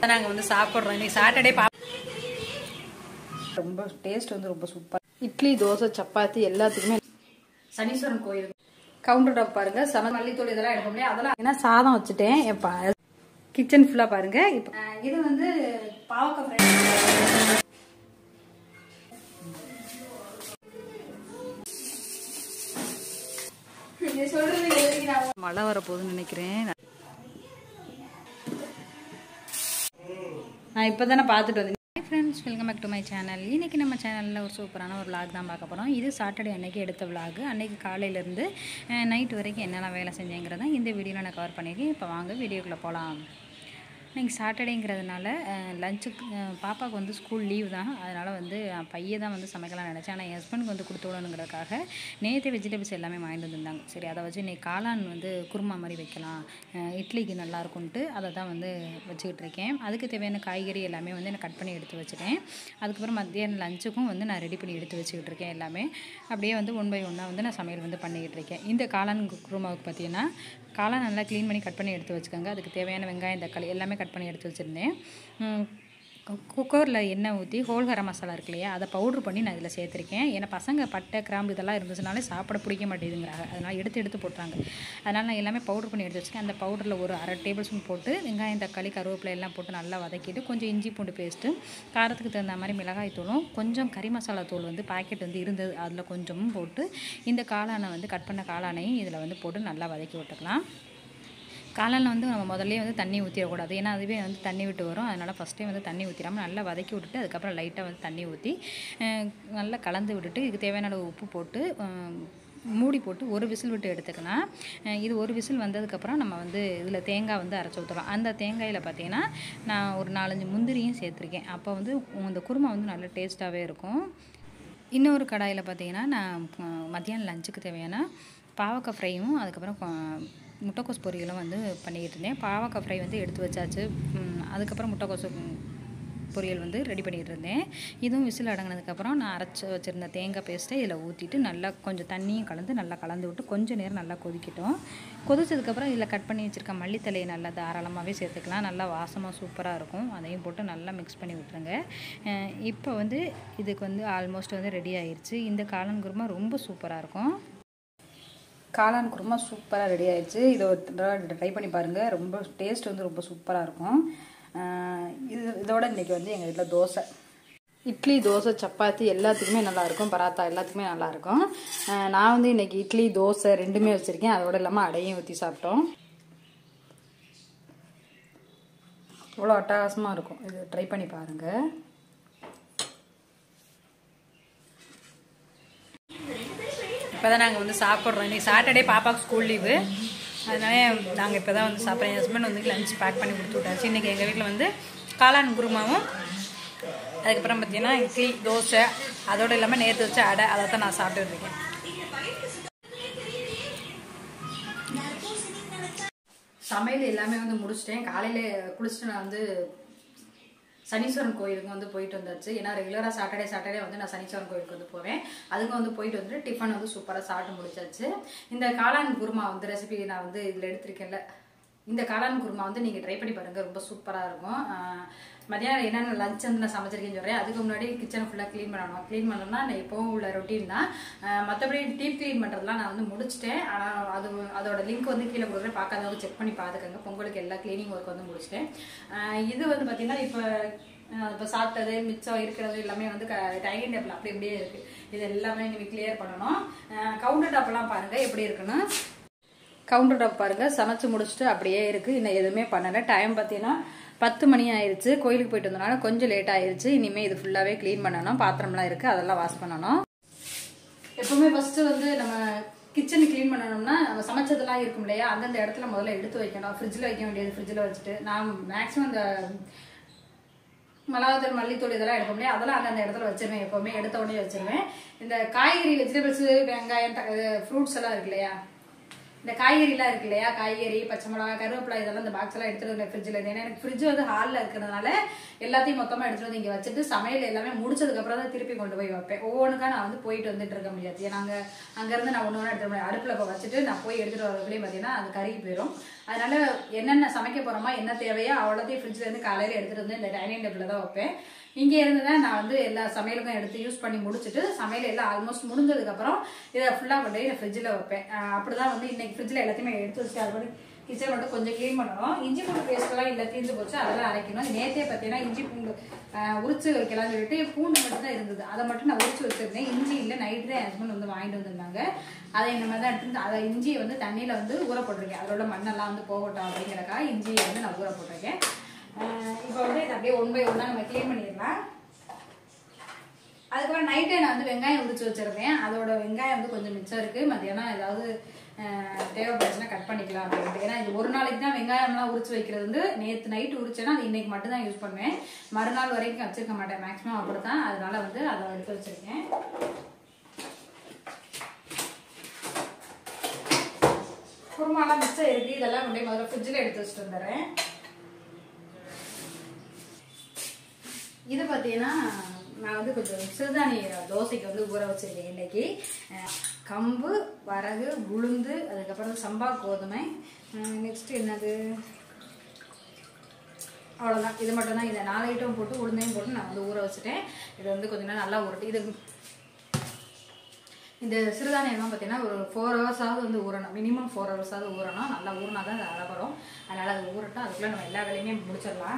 நாங்கள் வந்து சாப்பிட்றோம் இன்னைக்கு சாட்டர்டே பா ரொம்ப டேஸ்ட் வந்து ரொம்ப சூப்பர் இட்லி தோசை சப்பாத்தி எல்லாத்துக்குமே சனீஸ்வரன் கோயில் கவுண்டர் டாப் பாருங்க சம மல்லித்தூள் இதெல்லாம் எடுக்க முடியாது அதெல்லாம் ஏன்னா சாதம் வச்சுட்டேன் இப்போ கிச்சன் ஃபுல்லாக பாருங்க இப்போ அஹ், இது வந்து பாவக்காய் ஃப்ரை மழை வரப்போகுதுன்னு நினைக்கிறேன் நான் இப்போ தானே பார்த்துட்டு வந்தேன் hi friends welcome back to my channel இன்றைக்கி நம்ம சேனலில் ஒரு சூப்பரான ஒரு vlog தான் பார்க்க போகிறோம் இது சாட்டர்டே அன்னைக்கு எடுத்த vlog அன்னைக்கு காலையிலேருந்து நைட் வரைக்கும் என்னென்ன வேலை செஞ்சேங்கிறத இந்த வீடியோவில் நான் கவர் பண்ணியிருக்கேன் இப்போ வாங்க வீடியோக்குள்ளே போகலாம் இன்னைக்கு சாட்டர்டேங்கிறதுனால லஞ்சுக்கு பாப்பாவுக்கு வந்து ஸ்கூல் லீவ் தான் அதனால் வந்து அஹ், பையை தான் வந்து சமைக்கலாம் நினச்சேன் ஆனால் என் ஹஸ்பண்டுக்கு வந்து கொடுத்து விடணுங்கிறதுக்காக நேற்று வெஜிடபிள்ஸ் எல்லாமே வாங்கிட்டு வந்திருந்தாங்க சரி அதை வச்சு இன்னைக்கு காளான் வந்து குருமா மாதிரி வைக்கலாம் அஹ், இட்லிக்கு நல்லா இருக்கும்ன்ட்டு அதை தான் வந்து வச்சுக்கிட்டு இருக்கேன் அதுக்கு தேவையான காய்கறி எல்லாமே வந்து நான் கட் பண்ணி எடுத்து வச்சுட்டேன் அதுக்கப்புறம் மத்தியானம் லஞ்சுக்கும் வந்து நான் ரெடி பண்ணி எடுத்து வச்சுக்கிட்டு இருக்கேன் எல்லாமே அப்படியே வந்து ஒன் பை ஒன்னாக வந்து நான் சமையல் வந்து பண்ணிக்கிட்டு இருக்கேன் இந்த காளான் கு- குருமாவுக்கு பார்த்தீங்கன்னா காளான் நல்லா க்ளீன் பண்ணி கட் பண்ணி எடுத்து வச்சுக்கோங்க அதுக்கு தேவையான வெங்காயம் தக்காளி எல்லாமே கட் பண்ணி எடுத்து வச்சுருந்தேன் குக்கரில் எண்ணெய் ஊற்றி ஹோல் கரம் மசாலா இருக்கு இல்லையா அதை பவுட்ரு பண்ணி நான் இதில் சேர்த்துருக்கேன் ஏன்னா பசங்க பட்டை கிராம்பு இதெல்லாம் இருந்துச்சுனாலே சாப்பிட பிடிக்க மாட்டேங்குதுங்கிறாங்க அதனால் எடுத்து எடுத்து போட்டுறாங்க அதனால் நான் எல்லாமே பவுடர் பண்ணி எடுத்து வச்சுருக்கேன் அந்த பவுடரில் ஒரு அரை டேபிள் ஸ்பூன் போட்டு வெங்காயம் தக்காளி கருவேப்பிலை எல்லாம் போட்டு நல்லா வதக்கிட்டு கொஞ்சம் இஞ்சி பூண்டு பேஸ்ட்டு காரத்துக்கு தகுந்த மாதிரி மிளகாய் தூளும் கொஞ்சம் கறி மசாலா தூள் வந்து பாக்கெட் வந்து இருந்தது அதில் கொஞ்சமும் போட்டு இந்த காளானை வந்து கட் பண்ண காளானையும் இதில் வந்து போட்டு நல்லா வதக்கி விட்டுக்கலாம் காளானில் வந்து நம்ம முதல்ல வந்து தண்ணி ஊற்றிடக்கூடாது ஏன்னா அதுவே வந்து தண்ணி விட்டு வரும் அதனால் ஃபஸ்ட்டே வந்து தண்ணி ஊற்றிடாமல் நல்லா வதக்கி விட்டுட்டு அதுக்கப்புறம் லைட்டாக வந்து தண்ணி ஊற்றி அஹ், நல்லா கலந்து விட்டுட்டு இதுக்கு தேவையான அளவு உப்பு போட்டு அஹ், மூடி போட்டு ஒரு விசில் விட்டு எடுத்துக்கலாம் அஹ், இது ஒரு விசில் வந்ததுக்கப்புறம் நம்ம வந்து இதில் தேங்காய் வந்து அரைச்சி ஊற்றலாம் அந்த தேங்காயில் பார்த்தீங்கன்னா நான் ஒரு நாலஞ்சு முந்திரியும் சேர்த்துருக்கேன் அப்போ வந்து இந்த குருமா வந்து நல்ல டேஸ்ட்டாகவே இருக்கும் இன்னொரு கடாயில் பார்த்தீங்கன்னா நான் அஹ், மத்தியானம் லஞ்சுக்கு தேவையான பாவக்காய் ஃப்ரையும் அதுக்கப்புறம் கொ- முட்டைக்கோஸ் பொரியலும் வந்து பண்ணிக்கிட்டு இருந்தேன் பாவக்காய் ஃப்ரை வந்து எடுத்து வச்சாச்சு ம், அதுக்கப்புறம் முட்டைக்கோஸ் ம், பொரியல் வந்து ரெடி பண்ணிகிட்டு இருந்தேன் இதுவும் விசில் அடங்கினதுக்கப்புறம் நான் அரைச்சி வச்சுருந்த தேங்காய் பேஸ்ட்டை இதில் ஊற்றிட்டு நல்லா கொஞ்சம் தண்ணியும் கலந்து நல்லா கலந்து விட்டு கொஞ்சம் நேரம் நல்லா கொதிக்கட்டும் கொதிச்சதுக்கப்புறம் இதில் கட் பண்ணி வச்சுருக்க மல்லித்தலையை நல்லா தாராளமாகவே சேர்த்துக்கலாம் நல்லா வாசமாக சூப்பராக இருக்கும் அதையும் போட்டு நல்லா மிக்ஸ் பண்ணி விட்டுருங்க அஹ் இப்போ வந்து இதுக்கு வந்து ஆல்மோஸ்ட் வந்து ரெடி ஆயிருச்சு இந்த காளான் குருமா ரொம்ப சூப்பராக இருக்கும் காளான் குருமா சூப்பராக ரெடி ஆயிடுச்சு இதை ஒரு தடவை ட்ரை பண்ணி பாருங்கள் ரொம்ப டேஸ்ட் வந்து ரொம்ப சூப்பராக இருக்கும் ஆஹ் இது இதோட இன்னைக்கு வந்து எங்கள் வீட்டில் தோசை இட்லி தோசை சப்பாத்தி எல்லாத்துக்குமே நல்லா இருக்கும் பராத்தா எல்லாத்துக்குமே நல்லா இருக்கும் ஆஹ் நான் வந்து இன்னைக்கு இட்லி தோசை ரெண்டுமே வச்சுருக்கேன் அதோட இல்லாமல் அடையும் ஊற்றி சாப்பிட்டோம் இவ்வளோ அட்டகாசமாக இருக்கும் இது ட்ரை பண்ணி பாருங்கள் இப்போ தான் நாங்கள் வந்து சாப்பிட்றோம் இன்னைக்கு சாட்டர்டே பாப்பாவுக்கு ஸ்கூல் லீவு அதனால நாங்கள் இப்போ தான் வந்து சாப்பிட்றோம் என் ஹஸ்பண்ட் வந்து லஞ்ச் பேக் பண்ணி கொடுத்து விட்டாச்சு இன்றைக்கி எங்கள் வீட்டில் வந்து காளான் குருமாவும் அதுக்கப்புறம் பார்த்தீங்கன்னா இட்லி தோசை அதோடு இல்லாமல் நேற்று வச்ச அடை அதை தான் நான் சாப்பிட்டுட்டு இருக்கேன் சமையல் எல்லாமே வந்து முடிச்சிட்டேன் காலையில் குளிச்சுட்டு நான் வந்து சனீஸ்வரன் கோயிலுக்கு வந்து போயிட்டு வந்தாச்சு ஏன்னா ரெகுலராக சாட்டர்டே சாட்டர்டே வந்து நான் சனீஸ்வரன் கோயிலுக்கு வந்து போவேன் அதுக்கு வந்து போயிட்டு வந்துட்டு டிஃபன் வந்து சூப்பராக சாப்பிட்டு முடிச்சாச்சு இந்த காளான் குருமா வந்து ரெசிபி நான் வந்து இதில் எடுத்திருக்கேன்ல இந்த காளான் குருமா வந்து நீங்கள் ட்ரை பண்ணி பாருங்கள் ரொம்ப சூப்பராக இருக்கும் ஆஹ் மதியானம் என்னென்ன லஞ்ச் வந்து நான் சமைச்சிருக்கேன்னு சொல்கிறேன் அதுக்கு முன்னாடி கிச்சனை ஃபுல்லாக க்ளீன் பண்ணணும் க்ளீன் பண்ணணும்னா நான் எப்பவும் உள்ள ரொட்டீன் தான் மற்றபடி டீப் க்ளீன் பண்ணுறதுலாம் நான் வந்து முடிச்சிட்டேன் ஆனால் அது அதோட லிங்க் வந்து கீழே கொடுக்குறேன் பார்க்காதவங்க செக் பண்ணி பார்த்துக்கோங்க பொங்கலுக்கு எல்லா க்ளீனிங் ஒர்க் வந்து முடிச்சிட்டேன் ஆஹ் இது வந்து பார்த்தீங்கன்னா இப்போ இப்போ சாப்பிட்டது மிச்சம் இருக்கிறது எல்லாமே வந்து டைனிங் டேபிள் அப்படி இப்படியே இருக்கு இது எல்லாமே நீங்கள் கிளியர் பண்ணணும் கவுண்டர் டாப்லாம் பாருங்க எப்படி இருக்குன்னு கவுண்டர் டாப் பாருங்க சமைச்சு முடிச்சுட்டு அப்படியே இருக்கு இன்னும் எதுவுமே பண்ணல டைம் பார்த்தீங்கன்னா பத்து மணி ஆயிருச்சு கோயிலுக்கு போயிட்டு வந்தனால கொஞ்சம் லேட் ஆயிருச்சு இனிமே இது ஃபுல்லாவே க்ளீன் பண்ணணும் பாத்திரம்லாம் இருக்கு அதெல்லாம் வாஷ் பண்ணணும் எப்பவுமே ஃபர்ஸ்ட் வந்து நம்ம கிச்சன் க்ளீன் பண்ணணும்னா நம்ம சமைச்சதெல்லாம் இருக்கும் இல்லையா அந்தந்த இடத்துல முதல்ல எடுத்து வைக்கணும் ஃப்ரிட்ஜில் வைக்க வேண்டியது ஃப்ரிட்ஜில் வச்சுட்டு நான் மேக்ஸிமம் இந்த மிளகாத்தூள் மல்லித்தூள் இதெல்லாம் எடுக்க முடியாது அதெல்லாம் அந்தந்த இடத்துல வச்சிருவேன் எப்பவுமே எடுத்த உடனே வச்சிருவேன் இந்த காய்கறி வெஜிடபிள்ஸ் வெங்காயம் ஃப்ரூட்ஸ் எல்லாம் இருக்கு இல்லையா இந்த காய்கறிலாம் இருக்கு இல்லையா காய்கறி பச்சை மிளகா கருவேப்பிலை இதெல்லாம் இந்த பாக்ஸ் எல்லாம் எடுத்துட்டு வந்து ஃப்ரிட்ஜில் ஏன்னா எனக்கு ஃப்ரிட்ஜ் வந்து ஹாலில் இருக்கிறதுனால எல்லாத்தையும் மொத்தமாக எடுத்துட்டு வந்து இங்கே வச்சுட்டு சமையல் எல்லாமே முடிச்சதுக்கு அப்புறம் தான் திருப்பி கொண்டு போய் வைப்பேன் ஒவ்வொன்றுக்கா நான் வந்து போயிட்டு வந்துட்டு இருக்க முடியாது ஏன்னா அங்கே அங்கேருந்து நான் ஒன்று ஒன்று எடுத்துட்டு முடியாது அடுப்பில் இப்போ வச்சுட்டு நான் போய் எடுத்துட்டு வரதுக்குள்ளேயும் பார்த்தீங்கன்னா அது கருகி போயிடும் அதனால என்னென்ன சமைக்க போறோமா என்ன தேவையோ அவ்வளோத்தையும் ஃப்ரிட்ஜ்ல இருந்து காலையில எடுத்துட்டு வந்து இந்த டைனிங் டேபிள்ல தான் வைப்பேன் இங்கே இருந்து தான் நான் வந்து எல்லா சமையலுக்கும் எடுத்து யூஸ் பண்ணி முடிச்சுட்டு சமையல் எல்லாம் ஆல்மோஸ்ட் முடிஞ்சதுக்கப்புறம் இதை ஃபுல்லாக கொண்டு போய் நான் ஃப்ரிட்ஜில் வைப்பேன் அஹ் அப்படிதான் வந்து இன்னைக்கு ஃப்ரிட்ஜில் எல்லாத்தையுமே எடுத்து வச்சுட்டு அது மட்டும் கிச்சன் மட்டும் கொஞ்சம் க்ளீன் பண்ணணும் இஞ்சி பூண்டு பேஸ்ட்லாம் இல்லை தீர்ந்து போச்சு அதெல்லாம் அரைக்கணும் நேற்றே பார்த்தீங்கன்னா இஞ்சி பூண்டு அஹ், உரிச்சு வைக்கலாம்னு சொல்லிட்டு பூண்டு மட்டும் தான் இருந்தது அதை மட்டும் நான் உரிச்சு வச்சிருந்தேன் இஞ்சி இல்லை நைட்டு தான் என் ஹஸ்பண்ட் வந்து வாங்கிட்டு வந்திருந்தாங்க அதை இந்த மாதிரி தான் எடுத்து அதை இஞ்சியை வந்து தண்ணியில் வந்து ஊற போட்டிருக்கேன் அதில் உள்ள மண்ணெல்லாம் வந்து போகட்டும் அப்படிங்கிறக்கா இஞ்சியை வந்து நான் ஊற போட்டிருக்கேன் அஹ், இப்போ வந்து இதை அப்படியே ஒன் பை ஒன்னாக நம்ம க்ளீன் பண்ணிடலாம் அதுக்கப்புறம் நைட்டே நான் வந்து வெங்காயம் உரிச்சு வச்சிருந்தேன் அதோட வெங்காயம் வந்து கொஞ்சம் மிச்சம் இருக்கு மத்தியானம் ஏதாவது அஹ், தேவைப்படுச்சுன்னா கட் பண்ணிக்கலாம் அப்படின்ட்டு ஏன்னா இது ஒரு நாளைக்கு தான் வெங்காயம்லாம் உரிச்சு வைக்கிறது வந்து நேற்று நைட்டு உரிச்சேன்னா அது இன்னைக்கு மட்டும் தான் யூஸ் பண்ணுவேன் மறுநாள் வரைக்கும் வச்சிருக்க மாட்டேன் மேக்ஸிமம் அப்படித்தான் அதனால வந்து அதை எடுத்து வச்சிருக்கேன் குருமாலாம் மிச்சம் இருக்கு இதெல்லாம் கொண்டு போய் முதல்ல ஃப்ரிட்ஜில் எடுத்து வச்சுட்டு வந்துடுறேன் இது பார்த்தீங்கன்னா நான் வந்து கொஞ்சம் சிறுதானிய தோசைக்கு வந்து ஊற வச்சிருக்கேன் இன்னைக்கு அஹ் கம்பு வரகு உளுந்து அதுக்கப்புறம் சம்பா கோதுமை நெக்ஸ்ட் என்னது அவ்வளோதான் இது மட்டும் தான் இதை நாலு ஐட்டம் போட்டு உளுந்தையும் போட்டு நான் வந்து ஊற வச்சுட்டேன் இது வந்து கொஞ்ச நேரம் நல்லா ஊறட்டு இது இந்த சிறுதானியம்லாம் பார்த்தீங்கன்னா ஒரு ஃபோர் ஹவர்ஸாவது வந்து ஊறணும் மினிமம் ஃபோர் ஹவர்ஸாவது ஊறணும் நல்லா ஊறினா தான் அது அரைப்படும் அதனால் அது ஊறட்டும் அதுக்குள்ளே நம்ம எல்லா வேலையுமே முடிச்சிடலாம்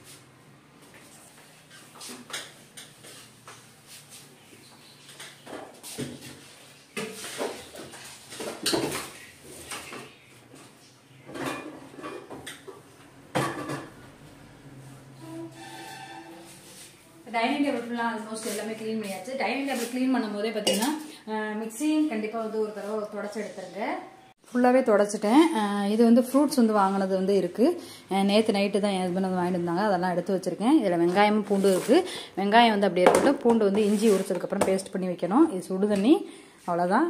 டைனிங் டேபிள் ஃபுல்லாக ஆல்மோஸ்ட் எல்லாமே க்ளீன் பண்ணியாச்சு டைனிங் டேபிள் க்ளீன் பண்ணும்போதே பார்த்தீங்கன்னா மிக்சியும் கண்டிப்பாக வந்து ஒரு தடவை தொடச்சி எடுத்துருங்க ஃபுல்லாகவே தொடச்சிட்டேன் அஹ் இது வந்து ஃப்ரூட்ஸ் வந்து வாங்கினது வந்து இருக்குது நேற்று நைட்டு தான் என் ஹஸ்பண்ட் வந்து வாங்கிட்டு வந்தாங்க அதெல்லாம் எடுத்து வச்சுருக்கேன் இதில் வெங்காயமும் பூண்டு இருக்குது வெங்காயம் வந்து அப்படியே இருக்கட்டும் பூண்டு வந்து இஞ்சி உரிச்சதுக்கப்புறம் பேஸ்ட் பண்ணி வைக்கணும் இது சுடு தண்ணி அவ்வளோதான்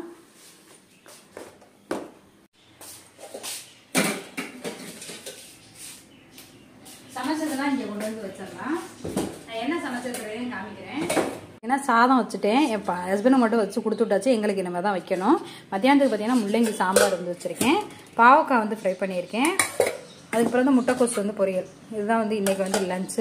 சமைச்சதெல்லாம் இங்கே கொண்டு வந்து வச்சிடலாம் நான் என்ன சமைச்சிருக்கிறேன்னு காமிக்கிறேன் ஏன்னா சாதம் வச்சுட்டேன் என் ஹஸ்பண்ட் மட்டும் வச்சு கொடுத்து விட்டாச்சு எங்களுக்கு இனிமேல் தான் வைக்கணும் மத்தியானத்துக்கு பார்த்தீங்கன்னா முள்ளங்கி சாம்பார் வந்து வச்சுருக்கேன் பாவக்காய் வந்து ஃப்ரை பண்ணியிருக்கேன் அதுக்கப்புறம் வந்து முட்டைக்கோஸ் வந்து பொரியல் இதுதான் வந்து இன்றைக்கி வந்து லஞ்சு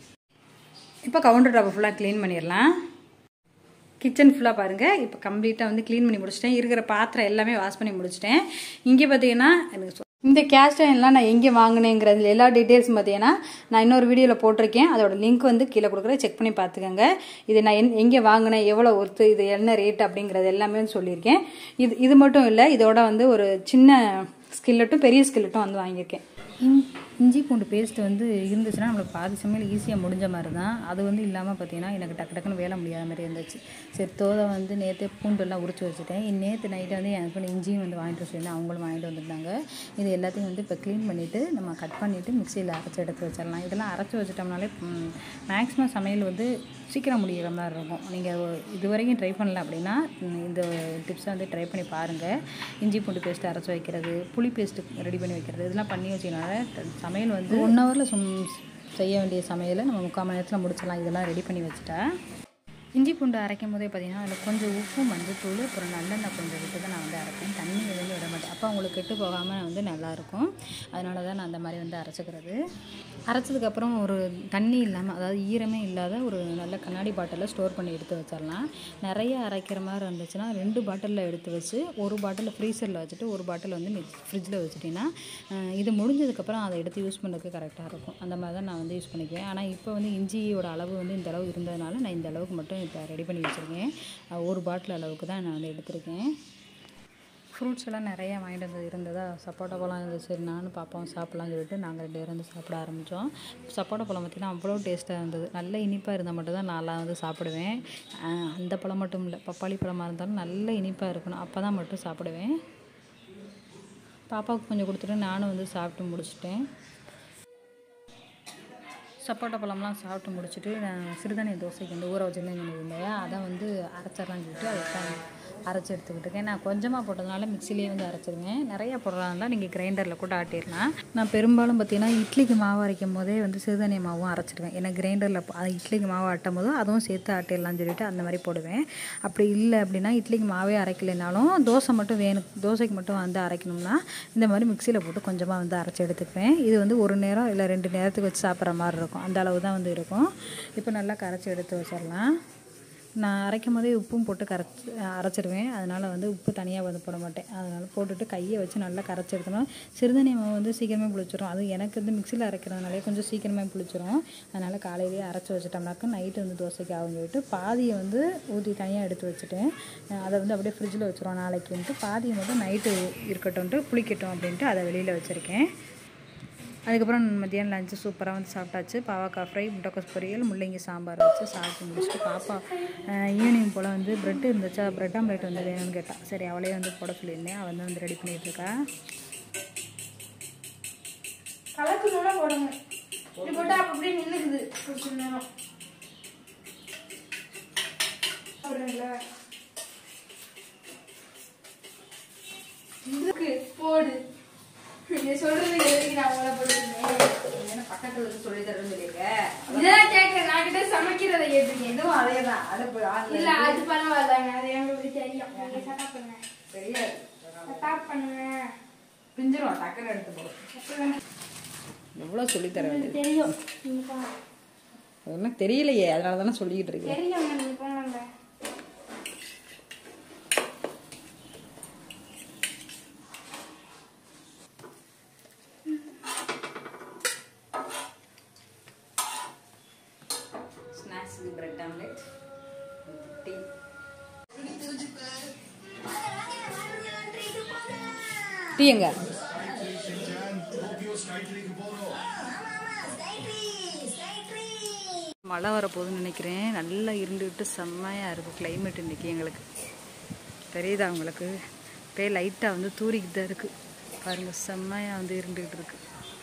இப்போ கவுண்டர் டாப்பை ஃபுல்லாக க்ளீன் பண்ணிடலாம் கிச்சன் ஃபுல்லாக பாருங்கள் இப்போ கம்ப்ளீட்டாக வந்து க்ளீன் பண்ணி முடிச்சிட்டேன் இருக்கிற பாத்திரம் எல்லாமே வாஷ் பண்ணி முடிச்சிட்டேன் இங்கே பார்த்தீங்கன்னா எனக்கு சொ- இந்த கேஸ்ட் அயன்லாம் நான் எங்கே வாங்கினேங்கிறதுல எல்லா டீட்டெயில்ஸும் பார்த்தீங்கன்னா நான் இன்னொரு வீடியோவில் போட்டிருக்கேன் அதோட லிங்க் வந்து கீழே கொடுக்குறேன் செக் பண்ணி பார்த்துக்கோங்க இது நான் என் எங்கே வாங்கினேன் எவ்வளோ ஒர்த்து இது என்ன ரேட் அப்படிங்கிறது எல்லாமே வந்து சொல்லியிருக்கேன் இது இது மட்டும் இல்லை இதோட வந்து ஒரு சின்ன ஸ்கில்லட்டும் பெரிய ஸ்கில்லட்டும் வந்து வாங்கியிருக்கேன் இஞ் இஞ்சி பூண்டு பேஸ்ட் வந்து இருந்துச்சுன்னா நம்மளுக்கு பாதி சமையல் ஈஸியாக முடிஞ்ச மாதிரி தான் அது வந்து இல்லாமல் பார்த்தீங்கன்னா எனக்கு டக்கு டக்குன்னு வேலை முடியாத மாதிரி இருந்துச்சு சரி தோதை வந்து நேற்று பூண்டெல்லாம் உரிச்சு வச்சுட்டேன் நேற்று நைட்டு வந்து என் ஹஸ்பண்ட் இஞ்சியும் வந்து வாங்கிட்டு வர சொல்லி அவங்களும் வாங்கிட்டு வந்திருந்தாங்க இது எல்லாத்தையும் வந்து இப்போ க்ளீன் பண்ணிவிட்டு நம்ம கட் பண்ணிவிட்டு மிக்சியில் அரைச்சி எடுத்து வச்சிடலாம் இதெல்லாம் அரைச்சி வச்சிட்டோம்னாலே மேக்ஸிமம் சமையல் வந்து சீக்கிரம் முடிகிற மாதிரி இருக்கும் நீங்கள் இது வரைக்கும் ட்ரை பண்ணல அப்படின்னா ம், இந்த டிப்ஸை வந்து ட்ரை பண்ணி பாருங்கள் இஞ்சி பூண்டு பேஸ்ட் அரைச்சி வைக்கிறது புளி பேஸ்ட்டு ரெடி பண்ணி வைக்கிறது இதெல்லாம் பண்ணி வச்சிங்கனால சமையல் வந்து ஒன் ஹவரில் செய்ய வேண்டிய சமையலை நம்ம முக்கால் மணி நேரத்தில் முடிச்சிடலாம் இதெல்லாம் ரெடி பண்ணி வச்சுட்டா இஞ்சி பூண்டு அரைக்கும் போதே பார்த்தீங்கன்னா அதில் கொஞ்சம் உப்பு மஞ்சத்தூள் அப்புறம் நல்லெண்ணெய் கொஞ்சம் விட்டு தான் நான் வந்து அரைப்பேன் தண்ணி எதுவுமே விட மாட்டேன் அப்போ அவங்களுக்கு கெட்டு போகாமல் வந்து நல்லாயிருக்கும் அதனால தான் நான் அந்த மாதிரி வந்து அரைச்சிக்கிறது அரைச்சதுக்கப்புறம் ஒரு தண்ணி இல்லாமல் அதாவது ஈரமே இல்லாத ஒரு நல்ல கண்ணாடி பாட்டிலில் ஸ்டோர் பண்ணி எடுத்து வச்சிடலாம் நிறைய அரைக்கிற மாதிரி இருந்துச்சுன்னா ரெண்டு பாட்டிலில் எடுத்து வச்சு ஒரு பாட்டில் ஃப்ரீசரில் வச்சுட்டு ஒரு பாட்டில் வந்து ஃப்ரிட்ஜில் வச்சுட்டிங்கன்னா அஹ், இது முடிஞ்சதுக்கப்புறம் அதை எடுத்து யூஸ் பண்ணுறதுக்கு கரெக்டாக இருக்கும் அந்த மாதிரி தான் நான் வந்து யூஸ் பண்ணிக்குவேன் ஆனால் இப்போ வந்து இஞ்சியோட அளவு வந்து இந்த அளவு இருந்ததுனால நான் இந்த அளவுக்கு மட்டும் இப்போ ரெடி பண்ணி வச்சுருக்கேன் அஹ், ஒரு பாட்டில் அளவுக்கு தான் நான் வந்து எடுத்திருக்கேன் ஃப்ரூட்ஸ் எல்லாம் நிறைய வாங்கிட்டு வந்து இருந்ததா சப்போட்டா பழம் இருந்துச்சு சரி நானும் பாப்பாவும் சாப்பிட்லாம்னு சொல்லிட்டு நாங்கள் ரெண்டு பேரும் வந்து சாப்பிட ஆரம்பித்தோம் சப்போட்டா பழம் பார்த்திங்கன்னா அவ்வளோ டேஸ்ட்டாக இருந்தது நல்ல இனிப்பாக இருந்தால் மட்டும் தான் நான்லாம் வந்து சாப்பிடுவேன் அஹ் அந்த பழம் மட்டும் இல்லை பப்பாளி பழமாக இருந்தாலும் நல்ல இனிப்பாக இருக்கணும் அப்போ தான் மட்டும் சாப்பிடுவேன் பாப்பாவுக்கு கொஞ்சம் கொடுத்துட்டு நானும் வந்து சாப்பிட்டு முடிச்சிட்டேன் சப்போட்டா பழம்லாம் சாப்பிட்டு முடிச்சுட்டு நான் சிறுதானிய தோசைக்கு வந்து ஊற வச்சுருந்தேன் இல்லையா அதை வந்து அரைச்சிடலாம்னு சொல்லிட்டு அதுக்கு அரைச்சி எடுத்துக்கிட்டு இருக்கேன் நான் கொஞ்சமாக போட்டதுனால மிக்சிலேயே வந்து அரைச்சிருவேன் நிறைய போடுறதா நீங்கள் கிரைண்டரில் கூட ஆட்டிடலாம் நான் பெரும்பாலும் பார்த்தீங்கன்னா இட்லிக்கு மாவு அரைக்கும் போதே வந்து சிறுதானிய மாவும் அரைச்சிடுவேன் ஏன்னா கிரைண்டரில் இட்லிக்கு மாவு ஆட்டும் போது அதுவும் சேர்த்து ஆட்டிடலாம்னு சொல்லிட்டு அந்த மாதிரி போடுவேன் அப்படி இல்லை அப்படின்னா இட்லிக்கு மாவே அரைக்கலைனாலும் தோசை மட்டும் வேணும் தோசைக்கு மட்டும் வந்து அரைக்கணும்னா இந்த மாதிரி மிக்சியில் போட்டு கொஞ்சமாக வந்து அரைச்சி எடுத்துக்குவேன் இது வந்து ஒரு நேரம் இல்லை ரெண்டு நேரத்துக்கு வச்சு சாப்பிட்ற மாதிரி இருக்கும் அந்த அளவு தான் வந்து இருக்கும் இப்போ நல்லா கரைச்சி எடுத்து வச்சிடலாம் நான் அரைக்கும் போதே உப்பும் போட்டு கரைச்சி அரைச்சிடுவேன் அதனால் வந்து உப்பு தனியாக வந்து போட மாட்டேன் அதனால் போட்டுட்டு கையை வச்சு நல்லா கரைச்சி எடுக்கணும் சிறுதானிய மாவு வந்து சீக்கிரமே புளிச்சிரும் அது எனக்கு வந்து மிக்சியில் அரைக்கிறதுனாலே கொஞ்சம் சீக்கிரமே புளிச்சிரும் அதனால் காலையிலேயே அரைச்சி வச்சிட்டோம்னாக்கா நைட்டு வந்து தோசைக்கு ஆகும் சொல்லிட்டு பாதியை வந்து ஊற்றி தனியாக எடுத்து வச்சுட்டேன் அதை வந்து அப்படியே ஃப்ரிட்ஜில் வச்சுருவோம் நாளைக்குன்ட்டு பாதியை மட்டும் நைட்டு இருக்கட்டும்ன்ட்டு புளிக்கட்டும் அப்படின்ட்டு அதை வெளியில் வச்சுருக்கேன் அதுக்கப்புறம் மத்தியானம் லஞ்சு சூப்பராக வந்து சாப்பிட்டாச்சு பாவக்காய் ஃப்ரை முட்டைக்கோஸ் பொரியல் முள்ளங்கி சாம்பார் வச்சு சாப்பிட்டு முடிச்சுட்டு பாப்பா ஈவினிங் போல் வந்து ப்ரெட் இருந்துச்சா ப்ரெட் ஆம்லேட் வந்து வேணும்னு கேட்டாள் சரி அவளே வந்து போட சொல்லியிருந்தேன் அவள் வந்து ரெடி பண்ணிகிட்டு இருக்கா கலக்கணும்னா போடுங்க இப்படி போட்டா அப்ப அப்படியே நின்னுக்குது கொஞ்ச நேரம் அப்படிங்களா இதுக்கு போடு நீ சொல்றது எதுக்கு நான் உங்களை போட்டுருந்தேன் என்ன பக்கத்துல இருந்து சொல்லி தரேன்னு சொல்லியிருக்க இதெல்லாம் கேட்க நான் கிட்ட சமைக்கிறத கேட்டிருக்கேன் இதுவும் அதே தான் அடுப்பு ஆன்ல இல்ல அது பரவாயில்லங்க அது எங்களுக்கு தெரியும் நீங்க சட்டா பண்ணுங்க தெரியாது சட்டா பண்ணுங்க பிஞ்சிரும் டக்குன்னு எடுத்து போடும் எவ்வளோ சொல்லி தர வேண்டியது தெரியும் நீங்க போங்க அதெல்லாம் தெரியலையே அதனால தானே சொல்லிக்கிட்டு இருக்கேன் தெரியும் நீங்க போங்க ஸ்நாக்ஸுக்கு பிரெட் ஆம்லெட் டீ டீ எங்க மழை வரப்போகுதுன்னு நினைக்கிறேன் நல்லா இருண்டுகிட்டு செம்மையாக இருக்குது கிளைமேட் இன்றைக்கி எங்களுக்கு தெரியுதா உங்களுக்கு அப்படியே லைட்டாக வந்து தூரிக்கிட்டு தான் இருக்குது பாருங்கள் செம்மையாக வந்து இருண்டுகிட்டு இருக்கு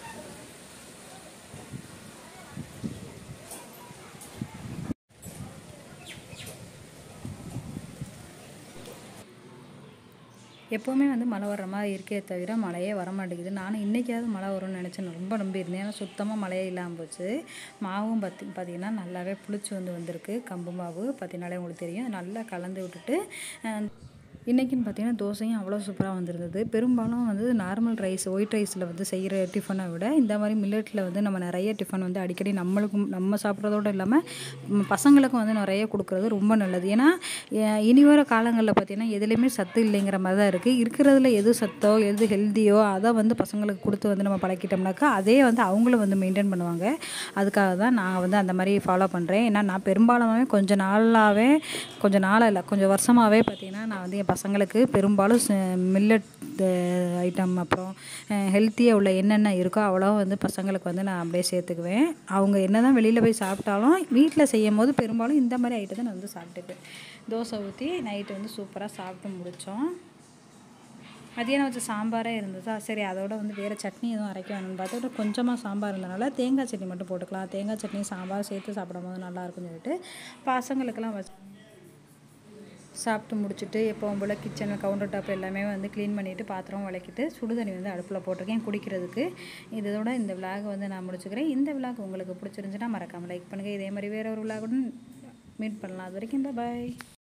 எப்போவுமே வந்து மழை வர்ற மாதிரி இருக்கே தவிர மழையே வர மாட்டேங்குது நானும் இன்றைக்காவது மழை வரும்னு நினச்சேன் ரொம்ப நம்பியிருந்தேன் ஏன்னா சுத்தமாக மழையே இல்லாமல் போச்சு மாவும் பார்த்தி பார்த்திங்கன்னா நல்லாவே புளிச்சு வந்து வந்திருக்கு கம்பு மாவு பார்த்தீங்கனாலே உங்களுக்கு தெரியும் நல்லா கலந்து விட்டுட்டு அஹ், இன்றைக்கின்னு பார்த்தீங்கன்னா தோசையும் அவ்வளோ சூப்பராக வந்திருந்தது பெரும்பாலும் வந்து நார்மல் ரைஸ் ஒயிட் ரைஸில் வந்து செய்கிற டிஃபனை விட இந்த மாதிரி மில்லட்டில் வந்து நம்ம நிறைய டிஃபன் வந்து அடிக்கடி நம்மளுக்கும் நம்ம சாப்பிட்றதோடு இல்லாமல் ம், பசங்களுக்கும் வந்து நிறைய கொடுக்குறது ரொம்ப நல்லது ஏன்னா எ- இனி வர காலங்களில் பார்த்தீங்கன்னா எதுலேயுமே சத்து இல்லைங்கிற மாதிரி தான் இருக்குது இருக்கிறதுல எது சத்தோ எது ஹெல்த்தியோ அதை வந்து பசங்களுக்கு கொடுத்து வந்து நம்ம பழக்கிட்டோம்னாக்கா அதே வந்து அவங்களும் வந்து மெயின்டைன் பண்ணுவாங்க அதுக்காக தான் நான் வந்து அந்த மாதிரி ஃபாலோ பண்ணுறேன் ஏன்னா நான் பெரும்பாலுமே கொஞ்ச நாளாகவே கொஞ்ச நாளாக இல்லை கொஞ்சம் வருஷமாகவே பார்த்தீங்கன்னா நான் வந்து என் பசங்களுக்கு பெரும்பாலும் மில்லட் ஐட்டம் அப்புறம் ஹெல்த்தியாக உள்ள என்னென்ன இருக்கோ அவ்வளோ வந்து பசங்களுக்கு வந்து நான் அப்படியே சேர்த்துக்குவேன் அவங்க என்ன தான் வெளியில் போய் சாப்பிட்டாலும் வீட்டில் செய்யும் போது பெரும்பாலும் இந்த மாதிரி ஐட்டத்தை நான் வந்து சாப்பிட்டுப்பேன் தோசை ஊற்றி நைட்டு வந்து சூப்பராக சாப்பிட்டு முடித்தோம் மதியானம் வச்ச சாம்பாரே இருந்ததா சரி அதோட வந்து வேறு சட்னி எதுவும் அரைக்க வேணும்னு பார்த்துட்டு கொஞ்சமாக சாம்பார் இருந்தனால தேங்காய் சட்னி மட்டும் போட்டுக்கலாம் தேங்காய் சட்னி சாம்பார் சேர்த்து சாப்பிடும் போது நல்லா இருக்கும்னு சொல்லிட்டு பசங்களுக்கெல்லாம் வச்சு சாப்பிட்டு முடிச்சுட்டு எப்போவும் போல் கிச்சனில் கவுண்டர் டாப் எல்லாமே வந்து க்ளீன் பண்ணிவிட்டு பாத்திரம் விளக்கிட்டு சுடுதண்ணி வந்து அடுப்பில் போட்டிருக்கேன் குடிக்கிறதுக்கு இதோட இந்த விலாக் வந்து நான் முடிச்சுக்கிறேன் இந்த விலாக் உங்களுக்கு பிடிச்சிருந்துச்சுன்னா மறக்காமல் லைக் பண்ணுங்கள் இதே மாதிரி வேற ஒரு விலாகுடன் மீட் பண்ணலாம் அது வரைக்கும் பாய்